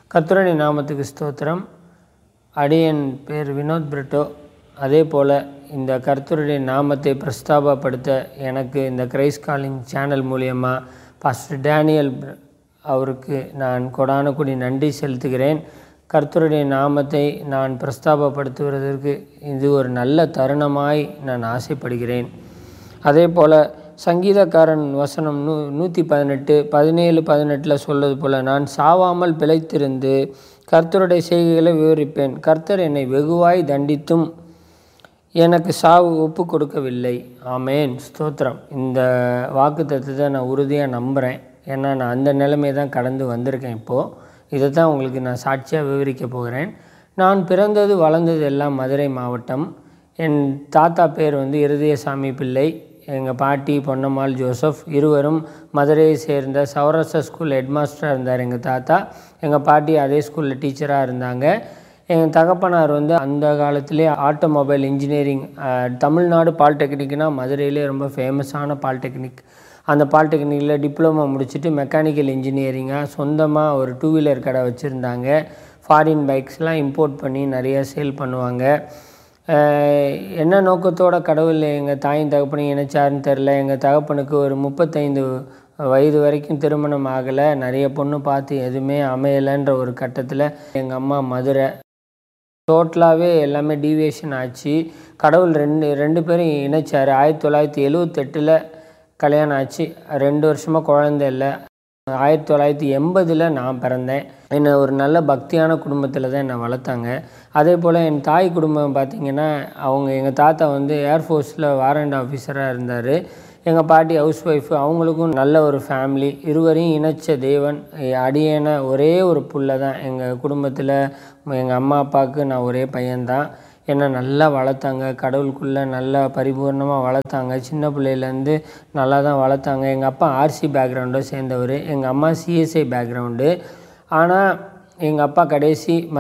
கர்த்தருடைய நாமத்துக்கு ஸ்தோத்திரம் அடியன் பேர் வினோத் பிரிட்டோ அதே போல் இந்த கர்த்தருடைய நாமத்தை பிரஸ்தாபப்படுத்த எனக்கு இந்த கிரைஸ் காலிங் சேனல் மூலியமாக பாஸ்டர் டேனியல் பிர- அவருக்கு நான் கொடான கொடி நன்றி செலுத்துகிறேன் கர்த்தருடைய நாமத்தை நான் பிரஸ்தாபப்படுத்துவதற்கு இது ஒரு நல்ல தருணமாய் நான் ஆசைப்படுகிறேன் அதே போல் சங்கீதக்காரன் வசனம் நூ நூற்றி பதினெட்டு பதினேழு பதினெட்டில் சொல்வது போல் நான் சாவாமல் பிழைத்திருந்து கர்த்தருடைய செய்கைகளை விவரிப்பேன் கர்த்தர் என்னை வெகுவாய் தண்டித்தும் எனக்கு சாவு ஒப்பு கொடுக்கவில்லை ஆமேன் ஸ்தோத்திரம் இந்த வாக்கு தத்துவத்தை நான் உறுதியாக நம்புகிறேன் ஏன்னா நான் அந்த நிலைமை தான் கடந்து வந்திருக்கேன் இப்போது இதை தான் உங்களுக்கு நான் சாட்சியாக விவரிக்க போகிறேன் நான் பிறந்தது வளர்ந்தது எல்லாம் மதுரை மாவட்டம் என் தாத்தா பேர் வந்து இருதயசாமி பிள்ளை எங்கள் பாட்டி பொன்னம்மாள் ஜோசப் இருவரும் மதுரையை சேர்ந்த சௌராஷ்டிரா ஸ்கூல் ஹெட்மாஸ்டராக இருந்தார் எங்கள் தாத்தா எங்கள் பாட்டி அதே ஸ்கூலில் டீச்சராக இருந்தாங்க எங்கள் தகப்பனார் வந்து அந்த காலத்திலே ஆட்டோமொபைல் இன்ஜினியரிங் அஹ், தமிழ்நாடு பாலிடெக்னிக்னால் மதுரையிலே ரொம்ப ஃபேமஸான பாலிடெக்னிக் அந்த பாலிடெக்னிக்கில் டிப்ளமோ முடிச்சுட்டு மெக்கானிக்கல் இன்ஜினியரிங்காக சொந்தமாக ஒரு டூ வீலர் கடை வச்சுருந்தாங்க ஃபாரின் பைக்ஸ்லாம் இம்போர்ட் பண்ணி நிறைய சேல் பண்ணுவாங்க அஹ், என்ன நோக்கத்தோட கடவுள் எங்கள் தாயின் தகப்பனையும் இணைச்சாருன்னு தெரில எங்கள் தகப்பனுக்கு ஒரு முப்பத்தைந்து வயது வரைக்கும் திருமணம் ஆகலை நிறைய பொண்ணு பார்த்து எதுவுமே அமையலைன்ற ஒரு கட்டத்தில் எங்கள் அம்மா மதுரை டோட்டலாகவே எல்லாமே டீவியேஷன் ஆச்சு கடவுள் ரெண்டு ரெண்டு பேரும் இணைச்சார் ஆயிரத்தி தொள்ளாயிரத்தி எழுவத்தெட்டில் கல்யாணம் ஆச்சு ரெண்டு வருஷமாக குழந்தை இல்லை ஆயிரத்தி தொள்ளாயிரத்தி எண்பதில் நான் பிறந்தேன் என்னை ஒரு நல்ல பக்தியான குடும்பத்தில் தான் என்னை வளர்த்தாங்க அதே போல் என் தாய் குடும்பம் பார்த்திங்கன்னா அவங்க எங்கள் தாத்தா வந்து ஏர்ஃபோர்ஸில் வாரண்ட் ஆஃபீஸராக இருந்தார் எங்கள் பாட்டி ஹவுஸ் ஒய்ஃபு அவங்களுக்கும் நல்ல ஒரு ஃபேமிலி இருவரையும் இணைச்ச தேவன் அடியேன ஒரே ஒரு புள்ள தான் எங்கள் குடும்பத்தில் எங்கள் அம்மா அப்பாவுக்கு நான் ஒரே பையன்தான் என்னை நல்லா வளர்த்தாங்க கடவுளுக்குள்ளே நல்லா பரிபூர்ணமாக வளர்த்தாங்க சின்ன பிள்ளையிலேருந்து நல்லா தான் வளர்த்தாங்க எங்கள் அப்பா ஆர்சி பேக்ரவுண்டை சேர்ந்தவர் எங்கள் அம்மா சிஎஸ்ஐ பேக்ரவுண்டு ஆனால் எங்கள் அப்பா கடைசி